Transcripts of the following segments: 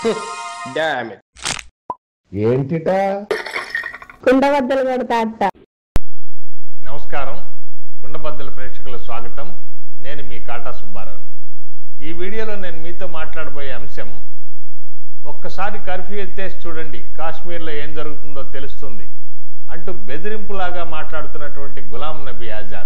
damn it ఏంటిట కుండబద్దలు కొడతా అత్త నమస్కారం కుండబద్దల ప్రేక్షకులకు స్వాగతం నేను మీ కాటా సుబ్బారావు ఈ వీడియోలో నేను మీతో మాట్లాడబోయే అంశం ఒక్కసారి కర్ఫ్యూ ఎత్తేసి చూడండి కాశ్మీర్లో ఏం జరుగుతుందో తెలుస్తుంది అంటూ బెదిరింపులాగా మాట్లాడుతున్నటువంటి గులాం నబీ ఆజాద్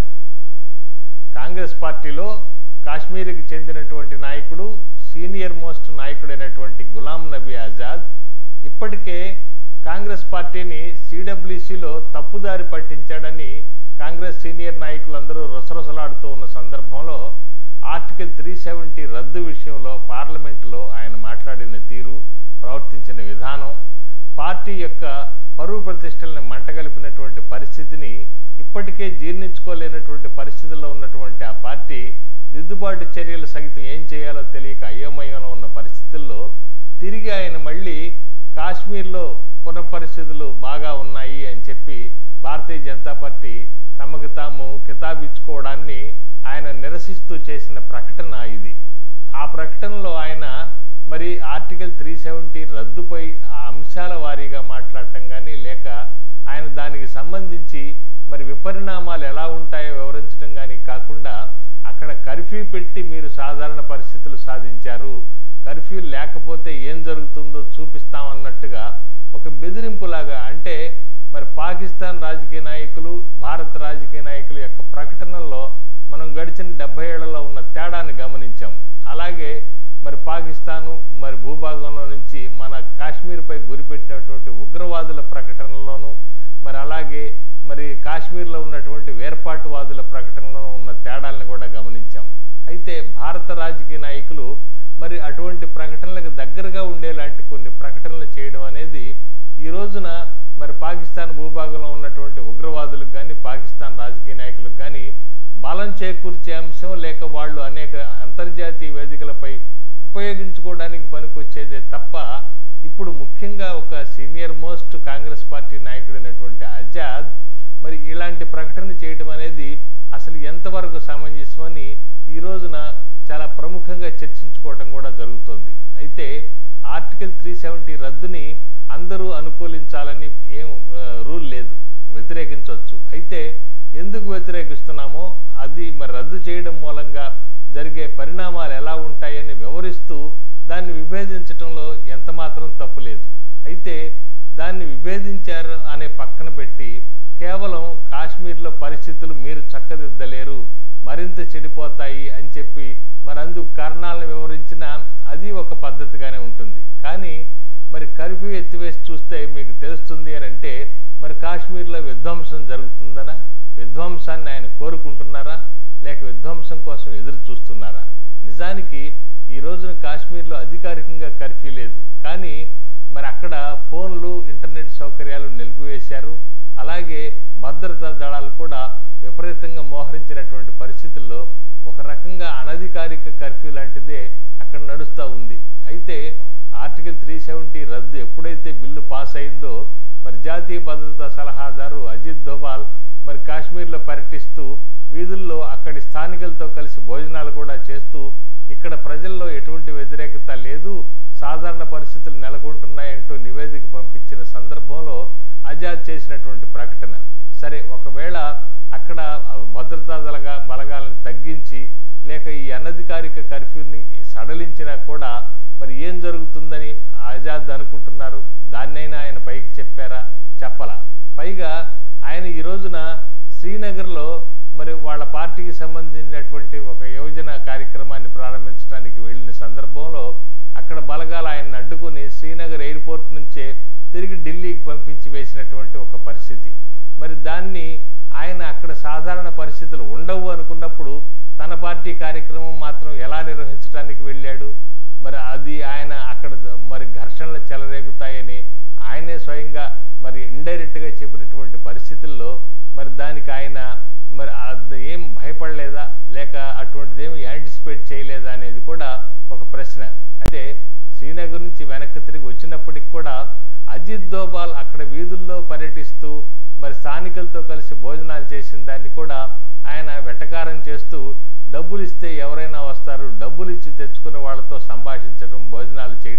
కాంగ్రెస్ పార్టీలో కాశ్మీర్కి చెందినటువంటి నాయకుడు సీనియర్ మోస్ట్ నాయకుడైనటువంటి గులాం నబీ ఆజాద్ ఇప్పటికే కాంగ్రెస్ పార్టీని సిడబ్ల్యూసిలో తప్పుదారి పట్టించాడని కాంగ్రెస్ సీనియర్ నాయకులందరూ రొసరొసలాడుతూ ఉన్న సందర్భంలో ఆర్టికల్ త్రీ సెవెంటీ రద్దు విషయంలో పార్లమెంటులో ఆయన మాట్లాడిన తీరు ప్రవర్తించిన విధానం పార్టీ యొక్క పరువు ప్రతిష్టల్ని మంటగలిపినటువంటి పరిస్థితిని ఇప్పటికే జీర్ణించుకోలేనటువంటి పరిస్థితుల్లో ఉన్నటువంటి ఆ పార్టీ దిద్దుబాటు చర్యలు సహితం ఏం చేయాలో తెలియక అయోమయంలో ఉన్న పరిస్థితుల్లో తిరిగి ఆయన మళ్ళీ కాశ్మీర్లో పునః పరిస్థితులు బాగా ఉన్నాయి అని చెప్పి భారతీయ జనతా పార్టీ తమకు తాము కితాబిచ్చుకోవడాన్ని ఆయన నిరసిస్తూ చేసిన ప్రకటన ఇది ఆ ప్రకటనలో ఆయన మరి ఆర్టికల్ త్రీ సెవెంటీ రద్దుపై ఆ అంశాల వారీగా మాట్లాడటం కానీ లేక ఆయన దానికి సంబంధించి మరి విపరిణామాలు ఎలా ఉంటాయో వివరించడం కానీ కాకుండా అక్కడ కర్ఫ్యూ పెట్టి మీరు సాధారణ పరిస్థితులు సాధించారు కర్ఫ్యూ లేకపోతే ఏం జరుగుతుందో చూపిస్తామన్నట్టుగా ఒక బెదిరింపులాగా అంటే మరి పాకిస్తాన్ రాజకీయ నాయకులు భారత రాజకీయ నాయకుల యొక్క ప్రకటనల్లో మనం గడిచిన డెబ్బై ఏళ్లలో ఉన్న తేడాన్ని గమనించాం అలాగే మరి పాకిస్తాను మరి భూభాగంలో నుంచి మన కాశ్మీర్పై గురిపెట్టినటువంటి ఉగ్రవాదుల ప్రకటనలోనూ మరి అలాగే మరి కాశ్మీర్లో ఉన్నటువంటి వేర్పాటువాదుల ప్రకటనలో ఉన్న తేడాలను కూడా గమనించాం అయితే భారత రాజకీయ నాయకులు మరి అటువంటి ప్రకటనలకు దగ్గరగా ఉండేలాంటి కొన్ని ప్రకటనలు చేయడం అనేది ఈ రోజున మరి పాకిస్తాన్ భూభాగంలో ఉన్నటువంటి ఉగ్రవాదులకు కానీ పాకిస్తాన్ రాజకీయ నాయకులకు కానీ బలం చేకూర్చే అంశం లేక వాళ్ళు అనేక అంతర్జాతీయ వేదికలపై ఉపయోగించుకోవడానికి పనికొచ్చేదే తప్ప ఇప్పుడు ముఖ్యంగా ఒక సీనియర్ మోస్ట్ కాంగ్రెస్ పార్టీ నాయకుడైనటువంటి ఆజాద్ మరి ఇలాంటి ప్రకటన చేయడం అనేది అసలు ఎంతవరకు సమంజసమని ఈ రోజున చాలా ప్రముఖంగా చర్చించుకోవడం కూడా జరుగుతోంది అయితే ఆర్టికల్ త్రీ సెవెంటీ రద్దుని అందరూ అనుకూలించాలని ఏం ఆ, రూల్ లేదు వ్యతిరేకించవచ్చు అయితే ఎందుకు వ్యతిరేకిస్తున్నామో అది మరి రద్దు చేయడం మూలంగా జరిగే పరిణామాలు ఎలా ఉంటాయని వివరిస్తూ దాన్ని విభేదించడంలో ఎంత మాత్రం తప్పు లేదు అయితే దాన్ని విభేదించారు అనే పక్కన పెట్టి కేవలం కాశ్మీర్లో పరిస్థితులు మీరు చక్కదిద్దలేరు మరింత చెడిపోతాయి అని చెప్పి మరి అందుకు కారణాలను వివరించిన అది ఒక పద్ధతిగానే ఉంటుంది కానీ మరి కర్ఫ్యూ ఎత్తివేసి చూస్తే మీకు తెలుస్తుంది అని అంటే మరి కాశ్మీర్లో విధ్వంసం జరుగుతుందనా విధ్వంసాన్ని ఆయన కోరుకుంటున్నారా లేక విధ్వంసం కోసం ఎదురు చూస్తున్నారా నిజానికి ఈ రోజున కాశ్మీర్లో అధికారికంగా కర్ఫ్యూ లేదు కానీ మరి అక్కడ ఫోన్లు ఇంటర్నెట్ సౌకర్యాలు నిలిపివేశారు అలాగే భద్రతా దళాలు కూడా విపరీతంగా మోహరించినటువంటి పరిస్థితుల్లో ఒక రకంగా అనధికారిక కర్ఫ్యూ లాంటిదే అక్కడ నడుస్తూ ఉంది అయితే ఆర్టికల్ త్రీ సెవెంటీ రద్దు ఎప్పుడైతే బిల్లు పాస్ అయిందో మరి జాతీయ భద్రతా సలహాదారు అజిత్ దోబాల్ మరి కాశ్మీర్లో పర్యటిస్తూ వీధుల్లో అక్కడి స్థానికులతో కలిసి భోజనాలు కూడా చేస్తూ ఇక్కడ ప్రజల్లో ఎటువంటి వ్యతిరేకత లేదు సాధారణ పరిస్థితులు నెలకొంటున్నాయంటూ నివేదిక పంపించిన సందర్భంలో ఆజాద్ చేసినటువంటి ప్రకటన సరే ఒకవేళ అక్కడ భద్రతా దళగా బలగాలను తగ్గించి లేక ఈ అనధికారిక కర్ఫ్యూని సడలించినా కూడా మరి ఏం జరుగుతుందని ఆజాద్ అనుకుంటున్నారు దాన్నైనా ఆయన పైకి చెప్పారా చెప్పలా పైగా ఆయన ఈ రోజున శ్రీనగర్లో మరి వాళ్ళ పార్టీకి సంబంధించినటువంటి ఒక యోజన కార్యక్రమాన్ని ప్రారంభించడానికి వెళ్ళిన సందర్భంలో అక్కడ బలగాలు ఆయన్ని అడ్డుకుని శ్రీనగర్ ఎయిర్పోర్ట్ నుంచే తిరిగి ఢిల్లీకి పంపించి వేసినటువంటి ఒక పరిస్థితి మరి దాన్ని ఆయన అక్కడ సాధారణ పరిస్థితులు ఉండవు అనుకున్నప్పుడు తన పార్టీ కార్యక్రమం మాత్రం ఎలా నిర్వహించడానికి వెళ్ళాడు మరి అది ఆయన అక్కడ ద- మరి ఘర్షణలు చెలరేగుతాయని ఆయనే స్వయంగా మరి ఇండైరెక్ట్గా చెప్పినటువంటి పరిస్థితుల్లో మరి దానికి ఆయన మరి అది ఏం భయపడలేదా లేక అటువంటిది ఏమి యాంటిసిపేట్ చేయలేదా అనేది కూడా ఒక ప్రశ్న అయితే శ్రీనగర్ నుంచి వెనక్కి తిరిగి వచ్చినప్పటికి కూడా అజిత్ దోబాల్ అక్కడ వీధుల్లో పర్యటిస్తూ మరి స్థానికులతో కలిసి భోజనాలు చేసిన దాన్ని కూడా ఆయన వెటకారం చేస్తూ డబ్బులు ఇస్తే ఎవరైనా వస్తారు డబ్బులు ఇచ్చి తెచ్చుకున్న వాళ్ళతో సంభాషించడం భోజనాలు చేయటం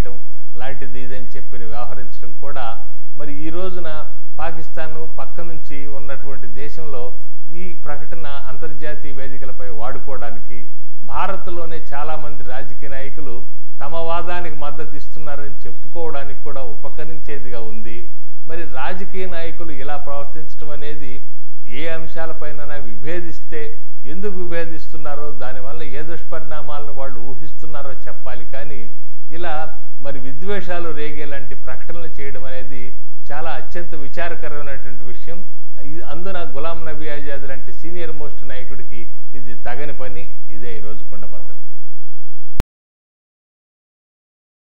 లాంటిది ఇదని చెప్పి వ్యవహరించడం కూడా మరి ఈ రోజున పాకిస్తాన్ పక్క నుంచి ఉన్నటువంటి దేశంలో ఈ ప్రకటన అంతర్జాతీయ వేదికలపై వాడుకోవడానికి భారత్లోనే చాలామంది రాజకీయ నాయకులు తమ వాదానికి మద్దతు ఇస్తున్నారని చెప్పుకోవడానికి కూడా ఉపకరించేదిగా ఉంది మరి రాజకీయ నాయకులు ఇలా ప్రవర్తించడం అనేది ఏ అంశాలపైన విభేదిస్తే ఎందుకు విభేదిస్తున్నారో దానివల్ల ఏ దుష్పరిణామాలను వాళ్ళు ఊహిస్తున్నారో చెప్పాలి కానీ ఇలా మరి విద్వేషాలు రేగే లాంటి ప్రకటనలు చేయడం అనేది చాలా అత్యంత విచారకరమైనటువంటి విషయం ఇది అందున గులాం నబీ ఆజాద్ లాంటి సీనియర్ మోస్ట్ నాయకుడికి ఇది తగని పని ఇదే ఈరోజు కొండబద్దలు